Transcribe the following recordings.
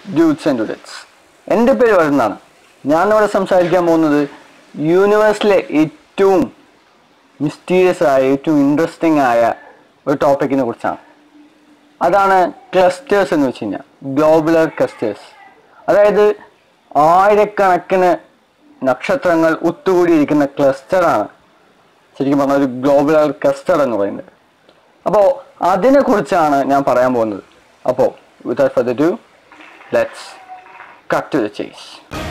ഡ്യൂട്ട്സ് and ഡുഡറ്റ്സ് എൻ്റെ പേര് വരുന്നതാണ് ഞാനിവിടെ സംസാരിക്കാൻ പോകുന്നത് യൂണിവേഴ്സിലെ ഏറ്റവും മിസ്റ്റീരിയസ് ആയ ഏറ്റവും ഇൻട്രസ്റ്റിംഗ് ആയ ഒരു ടോപ്പിക്കിനെ കുറിച്ചാണ് അതാണ് ക്ലസ്റ്റേഴ്സ് എന്ന് വെച്ച് കഴിഞ്ഞാൽ ഗ്ലോബുലർ ക്ലസ്റ്റേഴ്സ് അതായത് ആയിരക്കണക്കിന് നക്ഷത്രങ്ങൾ ഒത്തുകൂടിയിരിക്കുന്ന ക്ലസ്റ്ററാണ് ശരിക്കും പറഞ്ഞാൽ ഒരു ഗ്ലോബുലർ ക്ലസ്റ്റർ എന്ന് പറയുന്നത് അപ്പോൾ അതിനെ കുറിച്ചാണ് ഞാൻ പറയാൻ പോകുന്നത് അപ്പോൾ without further do let's cut to the chase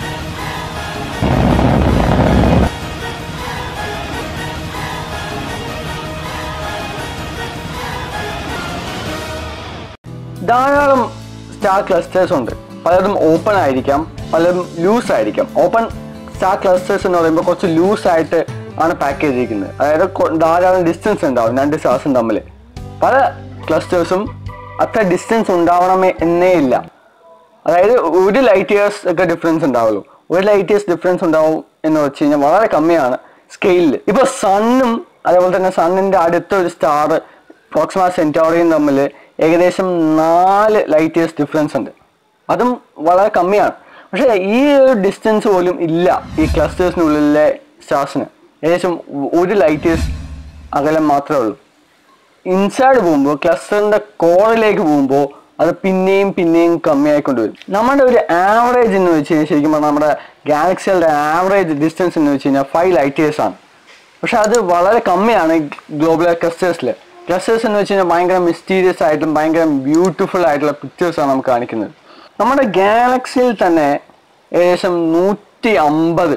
ധാരാളം സ്റ്റാർ ക്ലസ്റ്റേഴ്സ് ഉണ്ട് പലതും ഓപ്പൺ ആയിരിക്കാം പലതും ലൂസ് ആയിരിക്കാം ഓപ്പൺ സ്റ്റാർ ക്ലസ്റ്റേഴ്സ് എന്ന് പറയുമ്പോൾ കുറച്ച് ലൂസ് ആയിട്ട് ആണ് പാക്ക് ചെയ്തിരിക്കുന്നത് അതായത് കൊ- ധാരാളം ഡിസ്റ്റൻസ് ഉണ്ടാവും രണ്ട് സ്റ്റാർസും തമ്മിൽ പല ക്ലസ്റ്റേഴ്സും അത്ര ഡിസ്റ്റൻസ് ഉണ്ടാവണമേ എന്നേ ഇല്ല അതായത് ഒരു ലൈറ്റ് ഇയേഴ്സ് ഒക്കെ ഡിഫറൻസ് ഉണ്ടാവുള്ളൂ ഒരു ലൈറ്റ് ഇയേഴ്സ് ഡിഫറൻസ് ഉണ്ടാവും എന്ന് വെച്ച് കഴിഞ്ഞാൽ വളരെ കമ്മിയാണ് സ്കെയിലിൽ ഇപ്പൊ സണ്ണും അതേപോലെ തന്നെ സണ്ണിന്റെ അടുത്ത ഒരു സ്റ്റാർ പ്രോക്സിമ സെന്റോറിയും തമ്മിൽ ഏകദേശം നാല് ലൈറ്റ് ഇയേഴ്സ് ഡിഫറൻസ് ഉണ്ട് അതും വളരെ കമ്മിയാണ് പക്ഷേ ഈ ഒരു ഡിസ്റ്റൻസ് പോലും ഇല്ല ഈ ക്ലസ്റ്റേഴ്സിനുള്ളിലെ സ്റ്റാർസിന് ഏകദേശം ഒരു ലൈറ്റ് ഇയേഴ്സ് അകലം മാത്രമേ ഉള്ളൂ ഇൻസൈഡ് പോകുമ്പോൾ ക്ലസ്റ്ററിന്റെ കോറിലേക്ക് പോകുമ്പോൾ അത് പിന്നെയും പിന്നെയും കമ്മിയായിക്കൊണ്ട് വരും നമ്മുടെ ഒരു ആവറേജ് എന്ന് വെച്ച് കഴിഞ്ഞാൽ ശരിക്കും പറഞ്ഞാൽ നമ്മുടെ ഗാലക്സികളുടെ ആവറേജ് ഡിസ്റ്റൻസ് എന്ന് വെച്ച് കഴിഞ്ഞാൽ ഫൈവ് ലൈറ്റ് ഇയേഴ്സ് ആണ് പക്ഷെ അത് വളരെ കമ്മിയാണ് ഗ്ലോബൽ ക്ലസ്റ്റേഴ്സിൽ ക്ലസ്റ്റേഴ്സ് എന്ന് വെച്ച് കഴിഞ്ഞാൽ ഭയങ്കര മിസ്റ്റീരിയസ് ആയിട്ടും ഭയങ്കര ബ്യൂട്ടിഫുൾ ആയിട്ടുള്ള പിക്ചേഴ്സാണ് നമുക്ക് കാണിക്കുന്നത് നമ്മുടെ ഗാലക്സിയിൽ തന്നെ ഏകദേശം നൂറ്റി അമ്പത്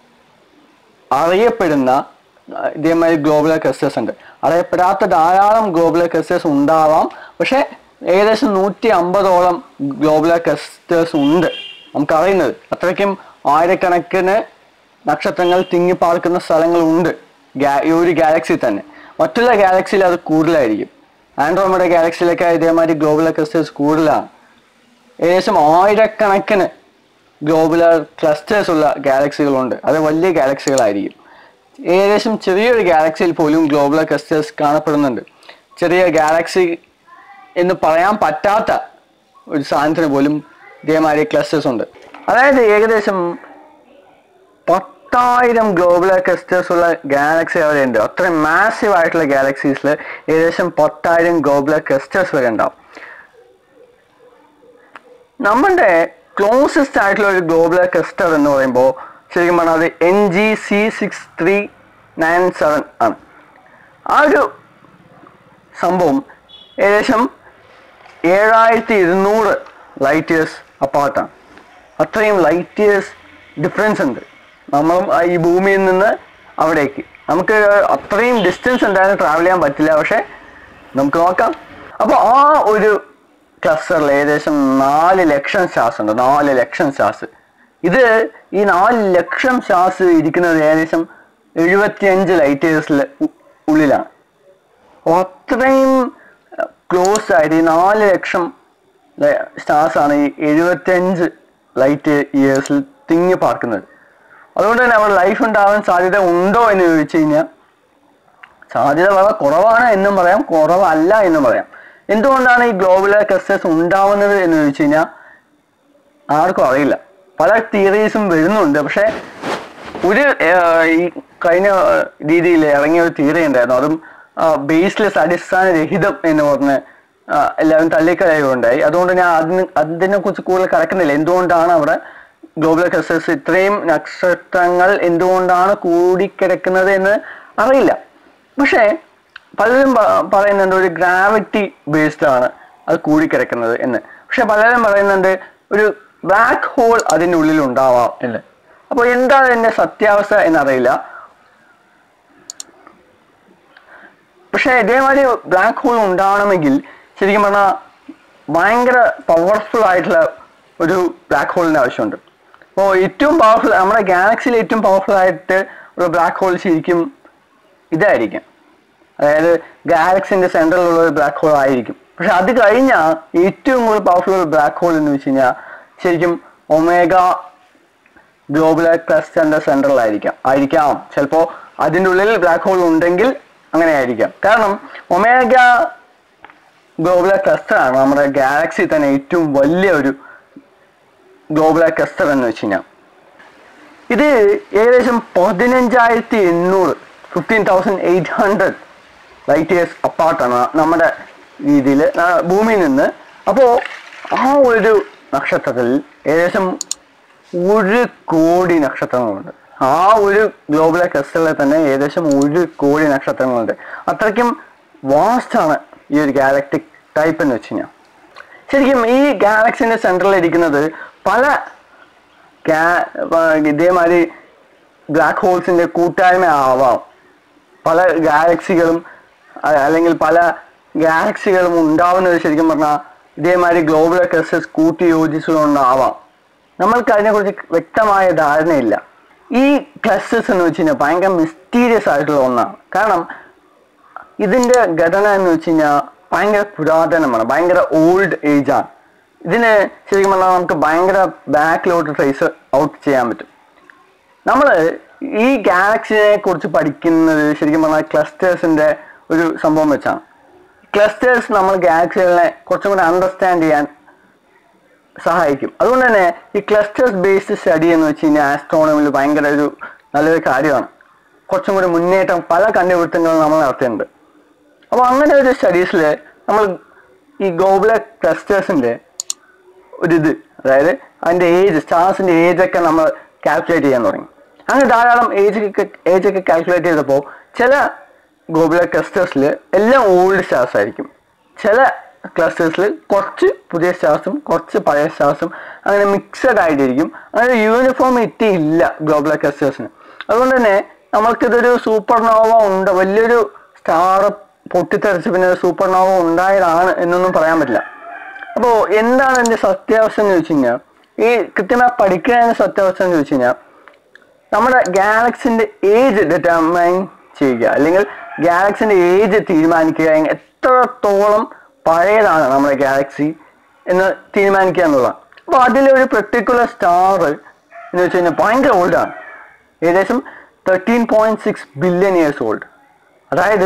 അറിയപ്പെടുന്ന ആ, ഇതേമാതിരി ഗ്ലോബൽ ക്ലസ്റ്റേഴ്സ് ഉണ്ട് അറിയപ്പെടാത്ത ധാരാളം ഗ്ലോബൽ ക്ലസ്റ്റേഴ്സ് ഉണ്ടാവാം പക്ഷെ ഏകദേശം നൂറ്റി അമ്പതോളം ഗ്ലോബൽ ക്ലസ്റ്റേഴ്സ് ഉണ്ട് നമുക്കറിയുന്നത് അത്രയ്ക്കും ആയിരക്കണക്കിന് നക്ഷത്രങ്ങൾ തിങ്ങിപ്പാർക്കുന്ന സ്ഥലങ്ങളുണ്ട് ഗാ- ഈ ഒരു ഗാലക്സി തന്നെ മറ്റുള്ള ഗാലക്സിയിൽ അത് കൂടുതലായിരിക്കും ആൻഡ്രോമയുടെ ഗാലക്സിയിലൊക്കെ ഇതേമാതിരി ഗ്ലോബൽ ക്ലസ്റ്റേഴ്സ് കൂടുതലാണ് ഏകദേശം ആയിരക്കണക്കിന് ഗ്ലോബുലർ ക്ലസ്റ്റേഴ്സ് ഉള്ള ഗാലക്സികളുണ്ട് അത് വലിയ ഗാലക്സികളായിരിക്കും ഏകദേശം ചെറിയൊരു ഗാലക്സിയിൽ പോലും ഗ്ലോബുലർ ക്ലസ്റ്റേഴ്സ് കാണപ്പെടുന്നുണ്ട് ചെറിയ ഗാലക്സി എന്ന് പറയാൻ പറ്റാത്ത ഒരു സാധനത്തിന് പോലും ഇതേമാതിരി ക്ലസ്റ്റേഴ്സ് ഉണ്ട് അതായത് ഏകദേശം പത്തായിരം ഗ്ലോബുലർ ക്ലസ്റ്റേഴ്സ് ഉള്ള ഗാലക്സി വരെ ഉണ്ട് അത്രയും മാസീവ് ആയിട്ടുള്ള ഗാലക്സീസിൽ ഏകദേശം പത്തായിരം ഗ്ലോബുലർ ക്ലസ്റ്റേഴ്സ് വരെ ഉണ്ടാവും നമ്മുടെ ക്ലോസസ്റ്റ് ആയിട്ടുള്ള ഒരു ഗ്ലോബൽ ക്ലസ്റ്റർ എന്ന് പറയുമ്പോൾ ശരിക്കും പറഞ്ഞാൽ അത് N G C six three nine seven ആണ് ആ ഒരു സംഭവം ഏകദേശം ഏഴായിരത്തി ഇരുന്നൂറ് ലൈറ്റ് ഇയേഴ്സ് അപ്പാർട്ടാണ് അത്രയും ലൈറ്റ് ഇയേഴ്സ് ഡിഫറൻസ് ഉണ്ട് നമ്മളും ആ ഈ ഭൂമിയിൽ നിന്ന് അവിടേക്ക് നമുക്ക് അത്രയും ഡിസ്റ്റൻസ് എന്തായാലും ട്രാവൽ ചെയ്യാൻ പറ്റില്ല പക്ഷെ നമുക്ക് നോക്കാം അപ്പോൾ ആ ഒരു ക്ലസ്റ്ററിൽ ഏകദേശം നാല് ലക്ഷം സ്റ്റാർസ് ഉണ്ട് നാല് ലക്ഷം സ്റ്റാർസ് ഇത് ഈ നാല് ലക്ഷം സ്റ്റാർസ് ഇരിക്കുന്നത് ഏകദേശം എഴുപത്തിയഞ്ച് ലൈറ്റ് ഇയേഴ്സിൽ ഉള്ളിലാണ് അപ്പോൾ അത്രയും ക്ലോസ് ആയിട്ട് ഈ നാല് ലക്ഷം സ്റ്റാർസ് ആണ് ഈ എഴുപത്തിയഞ്ച് ലൈറ്റ് ഇയേഴ്സിൽ തിങ്ങി പാർക്കുന്നത് അതുകൊണ്ട് തന്നെ അവിടെ ലൈഫ് ഉണ്ടാവാൻ സാധ്യത ഉണ്ടോ എന്ന് ചോദിച്ചു കഴിഞ്ഞാൽ സാധ്യത വളരെ കുറവാണ് എന്നും പറയാം കുറവല്ല എന്നും പറയാം എന്തുകൊണ്ടാണ് ഈ ഗ്ലോബുലർ ക്ലസ്റ്റേഴ്സ് ഉണ്ടാവുന്നത് എന്ന് ചോദിച്ചു കഴിഞ്ഞാൽ ആർക്കും അറിയില്ല പല തിയറീസും വരുന്നുണ്ട് പക്ഷെ ഒരു ഏർ, ഈ കഴിഞ്ഞ രീതിയിൽ ഇറങ്ങിയ ഒരു തിയറി ഉണ്ടായിരുന്നു അതും ബേസ്ലെസ് അടിസ്ഥാനരഹിതം എന്ന് പറഞ്ഞ് ആ, എല്ലാവരും തള്ളിക്കളയുകയുണ്ടായി അതുകൊണ്ട് ഞാൻ അതിന് അതിനെ കുറിച്ച് കൂടുതൽ കറക്കുന്നില്ല എന്തുകൊണ്ടാണ് അവിടെ ഗ്ലോബൽ ക്ലസ്റ്റേഴ്സ് ഇത്രയും നക്ഷത്രങ്ങൾ എന്തുകൊണ്ടാണ് കൂടിക്കിടക്കുന്നത് എന്ന് അറിയില്ല പക്ഷേ പലരും പ- പറയുന്നുണ്ട് ഒരു ഗ്രാവിറ്റി ബേസ്ഡ് ആണ് അത് കൂടിക്കിടക്കുന്നത് എന്ന് പക്ഷെ പലരും പറയുന്നുണ്ട് ഒരു ബ്ലാക്ക് ഹോൾ അതിൻ്റെ ഉള്ളിൽ ഉണ്ടാവാം എന്ന് അപ്പോൾ എന്താണ് ഇതിന്റെ സത്യാവസ്ഥ എന്നറിയില്ല പക്ഷെ ഇതേമാതിരി ബ്ലാക്ക് ഹോൾ ഉണ്ടാവണമെങ്കിൽ ശരിക്കും പറഞ്ഞാൽ ഭയങ്കര പവർഫുൾ ആയിട്ടുള്ള ഒരു ബ്ലാക്ക് ഹോളിന്റെ ആവശ്യമുണ്ട് അപ്പോൾ ഏറ്റവും പവർഫുൾ നമ്മുടെ ഗാലക്സിയിൽ ഏറ്റവും പവർഫുൾ ആയിട്ട് ഒരു ബ്ലാക്ക് ഹോൾ ശരിക്കും ഇതായിരിക്കും അതായത് ഗാലക്സിന്റെ സെൻട്രലിലുള്ള ഒരു ബ്ലാക്ക് ഹോൾ ആയിരിക്കും പക്ഷെ അത് കഴിഞ്ഞാൽ ഏറ്റവും കൂടുതൽ പവർഫുൾ ഒരു ബ്ലാക്ക് ഹോൾ എന്ന് വെച്ച് കഴിഞ്ഞാൽ ശരിക്കും ഒമേഗ ഗ്ലോബുലർ ക്ലസ്റ്ററിന്റെ സെൻട്രലായിരിക്കാം ആയിരിക്കാം ചിലപ്പോൾ അതിൻ്റെ ഉള്ളിൽ ബ്ലാക്ക് ഹോൾ ഉണ്ടെങ്കിൽ അങ്ങനെ ആയിരിക്കാം കാരണം ഒമേഗ ഗ്ലോബുലർ ക്ലസ്റ്റർ ആണ് നമ്മുടെ ഗാലക്സി തന്നെ ഏറ്റവും വലിയ ഒരു ഗ്ലോബുലർ ക്ലസ്റ്റർ എന്ന് വെച്ച് കഴിഞ്ഞാൽ ഇത് ഏകദേശം പതിനഞ്ചായിരത്തി എണ്ണൂറ് fifteen thousand eight hundred light years അപ്പാർട്ടാണ് നമ്മുടെ രീതിയിൽ ഭൂമിയിൽ നിന്ന് അപ്പോൾ ആ ഒരു നക്ഷത്രത്തിൽ ഏകദേശം ഒരു കോടി നക്ഷത്രങ്ങളുണ്ട് ആ ഒരു ഗ്ലോബൽ ക്ലസ്റ്ററിൽ തന്നെ ഏകദേശം ഒരു കോടി നക്ഷത്രങ്ങളുണ്ട് അത്രയ്ക്കും വാസ്റ്റാണ് ഈ ഒരു ഗാലക്ടിക് ടൈപ്പ് എന്ന് വെച്ച് കഴിഞ്ഞാൽ ശരിക്കും ഈ ഗാലക്സിന്റെ സെൻട്രലിൽ ഇരിക്കുന്നത് പല ഗാ- വ- ഇതേമാതിരി ബ്ലാക്ക് ഹോൾസിന്റെ കൂട്ടായ്മ ആവാം പല ഗാലക്സികളും അ- അല്ലെങ്കിൽ പല ഗാലക്സികളും ഉണ്ടാവുന്നത് ശരിക്കും പറഞ്ഞാൽ ഇതേമാതിരി ഗ്ലോബൽ ക്ലസ്റ്റേഴ്സ് കൂട്ടി യോജിച്ചുകൊണ്ടാവാം നമ്മൾക്ക് അതിനെക്കുറിച്ച് വ്യക്തമായ ധാരണയില്ല ഈ ക്ലസ്റ്റേഴ്സ് എന്ന് വെച്ച് കഴിഞ്ഞാൽ ഭയങ്കര മിസ്റ്റീരിയസ് ആയിട്ടുള്ള ഒന്നാണ് കാരണം ഇതിന്റെ ഘടന എന്ന് വെച്ച് കഴിഞ്ഞാൽ ഭയങ്കര പുരാതനമാണ് ഭയങ്കര ഓൾഡ് ഏജ് ആണ് ഇതിന് ശരിക്കും പറഞ്ഞാൽ നമുക്ക് ഭയങ്കര ബാക്കിലോട്ട് ട്രേസ് ഔട്ട് ചെയ്യാൻ പറ്റും നമ്മൾ ഈ ഗാലക്സിനെ കുറിച്ച് പഠിക്കുന്നത് ശരിക്കും പറഞ്ഞാൽ ക്ലസ്റ്റേഴ്സിന്റെ ഒരു സംഭവം വെച്ചാണ് ക്ലസ്റ്റേഴ്സ് നമ്മൾ ഗാലക്സികളെ കുറച്ചും കൂടെ അണ്ടർസ്റ്റാൻഡ് ചെയ്യാൻ സഹായിക്കും അതുകൊണ്ട് തന്നെ ഈ ക്ലസ്റ്റേഴ്സ് ബേസ്ഡ് സ്റ്റഡി എന്ന് വെച്ച് കഴിഞ്ഞാൽ ആസ്ട്രോണമിയിൽ ഭയങ്കര ഒരു നല്ലൊരു കാര്യമാണ് കുറച്ചും കൂടി മുന്നേറ്റം പല കണ്ടുപിടുത്തങ്ങളും നമ്മൾ നടത്തിയിട്ടുണ്ട് അപ്പോൾ അങ്ങനെ ഒരു സ്റ്റഡീസിൽ നമ്മൾ ഈ ഗോബുല ക്ലസ്റ്റേഴ്സിൻ്റെ ഒരിത് അതായത് അതിൻ്റെ ഏജ് സ്റ്റാർസിൻ്റെ ഏജ് ഒക്കെ നമ്മൾ കാൽക്കുലേറ്റ് ചെയ്യാൻ തുടങ്ങി അങ്ങനെ ധാരാളം ഏജ് ഒക്കെ ഏജ് ഒക്കെ കാൽക്കുലേറ്റ് ചെയ്തപ്പോൾ ചില ഗോബുല ക്ലസ്റ്റേഴ്സിൽ എല്ലാം ഓൾഡ് സ്റ്റാർസ് ആയിരിക്കും ചില ക്ലസ്റ്റേഴ്സിൽ കുറച്ച് പുതിയ സ്റ്റാർസും കുറച്ച് പഴയ സ്റ്റാർസും അങ്ങനെ മിക്സഡ് ആയിട്ടിരിക്കും അങ്ങനെ യൂണിഫോമിറ്റി ഇല്ല ഗ്ലോബൽ ക്ലസ്റ്റേഴ്സിന് അതുകൊണ്ട് തന്നെ നമ്മൾക്കിതൊരു സൂപ്പർ നോവ ഉണ്ട് വലിയൊരു സ്റ്റാർ പൊട്ടിത്തെറിച്ച് പിന്നെ സൂപ്പർ നോവ ഉണ്ടായതാണ് എന്നൊന്നും പറയാൻ പറ്റില്ല അപ്പോൾ എന്താണ് എൻ്റെ സത്യാവസ്ഥ എന്ന് ചോദിച്ചു കഴിഞ്ഞാൽ ഈ കൃത്യമായി പഠിക്കുന്നതിന് സത്യാവസ്ഥ എന്ന് ചോദിച്ചു കഴിഞ്ഞാൽ നമ്മുടെ ഗാലക്സിന്റെ ഏജ് ഡിറ്റർമൈൻ ചെയ്യുക അല്ലെങ്കിൽ ഗാലക്സിന്റെ ഏജ് തീരുമാനിക്കുക എങ് എത്രത്തോളം പഴയതാണ് നമ്മുടെ ഗാലക്സി എന്ന് തീരുമാനിക്കുക എന്നുള്ളതാണ് അപ്പോൾ അതിലൊരു പെർട്ടിക്കുലർ സ്റ്റാർ എന്ന് വെച്ച് കഴിഞ്ഞാൽ ഭയങ്കര ഓൾഡാണ് ഏകദേശം thirteen point six billion years old അതായത്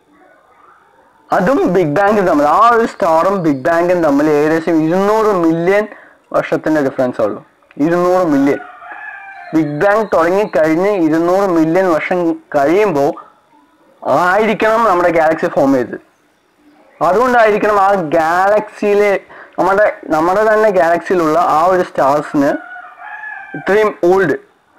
അതും ബിഗ് ബാങ്കും തമ്മിൽ ആ ഒരു സ്റ്റാറും ബിഗ് ബാങ്കും തമ്മിൽ ഏകദേശം ഇരുന്നൂറ് മില്യൺ വർഷത്തിന്റെ ഡിഫറൻസ് ഉള്ളൂ ഇരുന്നൂറ് മില്യൺ ബിഗ് ബാങ് തുടങ്ങി കഴിഞ്ഞ് ഇരുന്നൂറ് മില്യൺ വർഷം കഴിയുമ്പോൾ ആയിരിക്കണം നമ്മുടെ ഗാലക്സി ഫോം ചെയ്തത് അതുകൊണ്ടായിരിക്കണം ആ ഗാലക്സിയിലെ നമ്മുടെ നമ്മുടെ തന്നെ ഗാലക്സിയിലുള്ള ആ ഒരു സ്റ്റാർസിന് ഇത്രയും ഓൾഡ്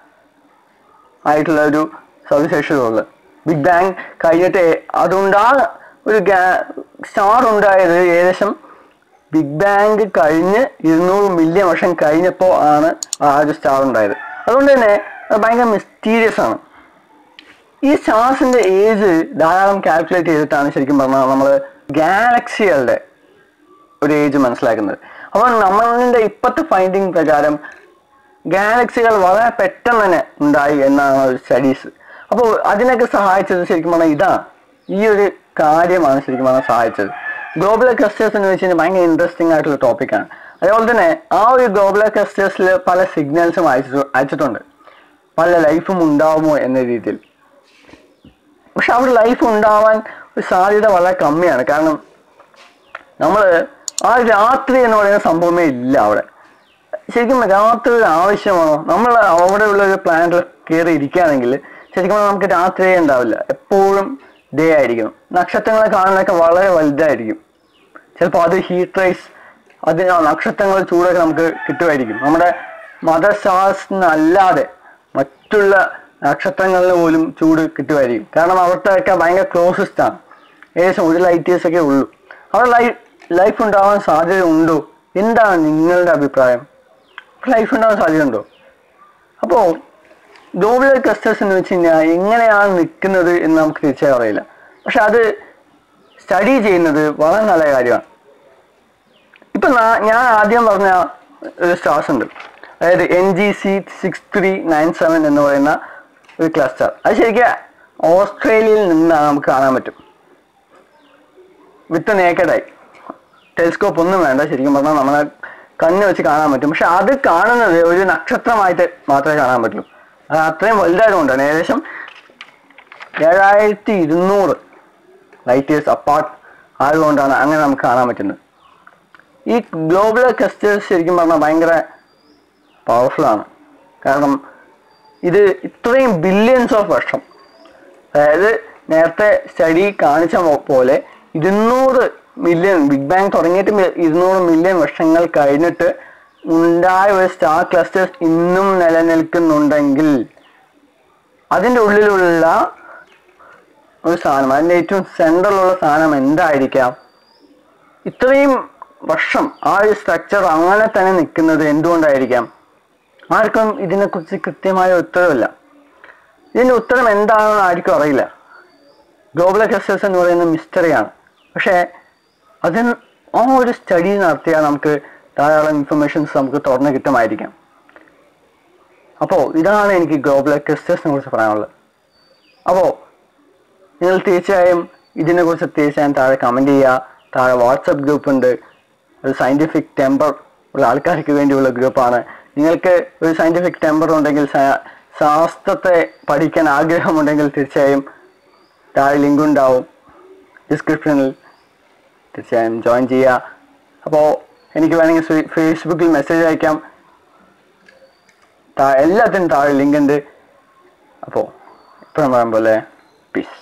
ആയിട്ടുള്ള ഒരു സവിശേഷതയുള്ളത് ബിഗ് ബാങ് കഴിഞ്ഞിട്ട് അതുകൊണ്ടാ ഒരു സ്റ്റാർ ഉണ്ടായത് ഏകദേശം ബിഗ് ബാങ് കഴിഞ്ഞ് ഇരുന്നൂറ് മില്യൺ വർഷം കഴിഞ്ഞപ്പോൾ ആണ് ആ ഒരു സ്റ്റാർ ഉണ്ടായത് അതുകൊണ്ട് തന്നെ അത് ഭയങ്കര മിസ്റ്റീരിയസ് ആണ് ഈ സ്റ്റാർസിന്റെ ഏജ് ധാരാളം കാൽക്കുലേറ്റ് ചെയ്തിട്ടാണ് ശരിക്കും പറഞ്ഞാൽ നമ്മൾ ഗാലക്സികളുടെ ഒരു ഏജ് മനസ്സിലാക്കുന്നത് അപ്പോൾ നമ്മളുടെ ഇപ്പോഴത്തെ ഫൈൻഡിങ് പ്രകാരം ഗാലക്സികൾ വളരെ പെട്ടെന്ന് തന്നെ ഉണ്ടായി എന്നാണ് ഒരു സ്റ്റഡീസ് അപ്പോൾ അതിനൊക്കെ സഹായിച്ചത് ശരിക്കും പറഞ്ഞാൽ ഇതാണ് ഈ ഒരു കാര്യമാണ് ശരിക്കും പറഞ്ഞാൽ സഹായിച്ചത് ഗ്ലോബൽ ക്ലസ്റ്റേഴ്സ് എന്ന് വെച്ച് കഴിഞ്ഞാൽ ഭയങ്കര ഇൻട്രസ്റ്റിംഗ് ആയിട്ടുള്ള ടോപ്പിക്കാണ് അതേപോലെ തന്നെ ആ ഒരു ഗ്ലോബൽ ക്ലസ്റ്റേഴ്സിൽ പല സിഗ്നൽസും അയച്ചു അയച്ചിട്ടുണ്ട് പല ലൈഫും ഉണ്ടാവുമോ എന്ന രീതിയിൽ പക്ഷെ അവിടെ ലൈഫ് ഉണ്ടാവാൻ ഒരു സാധ്യത വളരെ കമ്മിയാണ് കാരണം നമ്മൾ ആ രാത്രി എന്ന് പറയുന്ന സംഭവമേ ഇല്ല അവിടെ ശരിക്കും രാത്രി ഒരു ആവശ്യമാണോ നമ്മൾ അവിടെയുള്ള ഒരു പ്ലാനറ്റിൽ കയറി ഇരിക്കുകയാണെങ്കിൽ ശരിക്കും പറഞ്ഞാൽ നമുക്ക് രാത്രിയേ ഉണ്ടാവില്ല എപ്പോഴും ഡേ ആയിരിക്കണം നക്ഷത്രങ്ങളെ കാണാനൊക്കെ വളരെ വലുതായിരിക്കും ചിലപ്പോൾ അത് ഹീറ്റ് റൈസ് അതിന് ആ നക്ഷത്രങ്ങൾ ചൂടൊക്കെ നമുക്ക് കിട്ടുമായിരിക്കും നമ്മുടെ മദർ സ്റ്റാർസിന് അല്ലാതെ മറ്റുള്ള നക്ഷത്രങ്ങളിൽ പോലും ചൂട് കിട്ടുമായിരിക്കും കാരണം അവിടുത്തെ ഭയങ്കര ക്ലോസസ്റ്റ് ആണ് ഏകദേശം ഒരു ലൈറ്റ് ഇയേഴ്സ് ഒക്കെ ഉള്ളൂ അവിടെ ലൈഫ് ലൈഫ് ഉണ്ടാവാൻ സാധ്യത ഉണ്ടോ എന്താണ് നിങ്ങളുടെ അഭിപ്രായം ലൈഫ് ഉണ്ടാവാൻ സാധ്യതയുണ്ടോ അപ്പോൾ ഗ്ലോബൽ ക്ലസ്റ്റേഴ്സ് എന്ന് വെച്ച് കഴിഞ്ഞാൽ എങ്ങനെയാണ് നിൽക്കുന്നത് എന്ന് നമുക്ക് തീർച്ചയായും അറിയില്ല പക്ഷെ അത് സ്റ്റഡി ചെയ്യുന്നത് വളരെ നല്ല കാര്യമാണ് ഇപ്പൊ നാ- ഞാൻ ആദ്യം പറഞ്ഞ ഒരു സ്റ്റാർസ് ഉണ്ട് അതായത് N G C six three nine seven എന്ന് പറയുന്ന ഒരു ക്ലസ്റ്റർ അത് ശരിക്കും ഓസ്ട്രേലിയയിൽ നിന്നാണ് നമുക്ക് കാണാൻ പറ്റും വിത്ത് നേക്കഡായി ടെലിസ്കോപ്പ് ഒന്നും വേണ്ട ശരിക്കും പറഞ്ഞാൽ നമ്മളെ കണ്ണ് വെച്ച് കാണാൻ പറ്റും പക്ഷെ അത് കാണുന്നത് ഒരു നക്ഷത്രമായിട്ട് മാത്രമേ കാണാൻ പറ്റുള്ളൂ അത് അത്രയും വലുതായതുകൊണ്ടാണ് ഏകദേശം ഏഴായിരത്തി ഇരുന്നൂറ് ലൈറ്റ് ഇയേഴ്സ് അപ്പാർട്ട് ആയതുകൊണ്ടാണ് അങ്ങനെ നമുക്ക് കാണാൻ പറ്റുന്നത് ഈ ഗ്ലോബൽ ക്ലസ്റ്റേഴ്സ് ശരിക്കും പറഞ്ഞാൽ ഭയങ്കര പവർഫുൾ ആണ് കാരണം ഇത് ഇത്രയും ബില്യൺസ് ഓഫ് വർഷം അതായത് നേരത്തെ സ്റ്റഡി കാണിച്ച മോ- പോലെ ഇരുന്നൂറ് മില്യൺ ബിഗ് ബാങ് തുടങ്ങിയിട്ട് മി- ഇരുന്നൂറ് മില്യൺ വർഷങ്ങൾ കഴിഞ്ഞിട്ട് ഉണ്ടായ ഒരു സ്റ്റാർ ക്ലസ്റ്റേഴ്സ് ഇന്നും നിലനിൽക്കുന്നുണ്ടെങ്കിൽ അതിൻ്റെ ഉള്ളിലുള്ള ഒരു സാധനം അതിൻ്റെ ഏറ്റവും സെൻട്രലുള്ള സാധനം എന്തായിരിക്കാം ഇത്രയും വർഷം ആ ഒരു സ്ട്രക്ചർ അങ്ങനെ തന്നെ നിൽക്കുന്നത് എന്തുകൊണ്ടായിരിക്കാം ആർക്കും ഇതിനെക്കുറിച്ച് കൃത്യമായ ഉത്തരവില്ല ഇതിൻ്റെ ഉത്തരം എന്താണെന്ന് ആർക്കും അറിയില്ല ഗ്ലോബൽ ക്ലസ്റ്റേഴ്സ് എന്ന് പറയുന്നത് മിസ്റ്ററിയാണ് പക്ഷേ അതിന് ആ ഒരു സ്റ്റഡി നടത്തിയാൽ നമുക്ക് ധാരാളം ഇൻഫർമേഷൻസ് നമുക്ക് തുറന്ന് കിട്ടുമായിരിക്കാം അപ്പോൾ ഇതാണ് എനിക്ക് ഗ്ലോബൽ ക്ലസ്റ്റേഴ്സിനെ കുറിച്ച് പറയാനുള്ളത് അപ്പോൾ നിങ്ങൾ തീർച്ചയായും ഇതിനെക്കുറിച്ച് തീർച്ചയായും താഴെ കമൻറ്റ് ചെയ്യുക താഴെ വാട്സപ്പ് ഗ്രൂപ്പ് ഉണ്ട് ഒരു സയൻറ്റിഫിക് ടെമ്പർ ഉള്ള ആൾക്കാർക്ക് വേണ്ടിയുള്ള ഗ്രൂപ്പാണ് നിങ്ങൾക്ക് ഒരു സയൻറ്റിഫിക് ടെമ്പർ ഉണ്ടെങ്കിൽ സ- ശാസ്ത്രത്തെ പഠിക്കാൻ ആഗ്രഹമുണ്ടെങ്കിൽ തീർച്ചയായും താഴെ ലിങ്ക് ഉണ്ടാവും ഡിസ്ക്രിപ്ഷനിൽ തീർച്ചയായും ജോയിൻ ചെയ്യുക അപ്പോൾ എനിക്ക് വേണമെങ്കിൽ ഫേ- ഫേസ്ബുക്കിൽ മെസ്സേജ് അയക്കാം താ എല്ലാത്തിനും താഴെ ലിങ്ക് ഉണ്ട് അപ്പോൾ ഇപ്പം പറയാൻ പോലെ പീസ്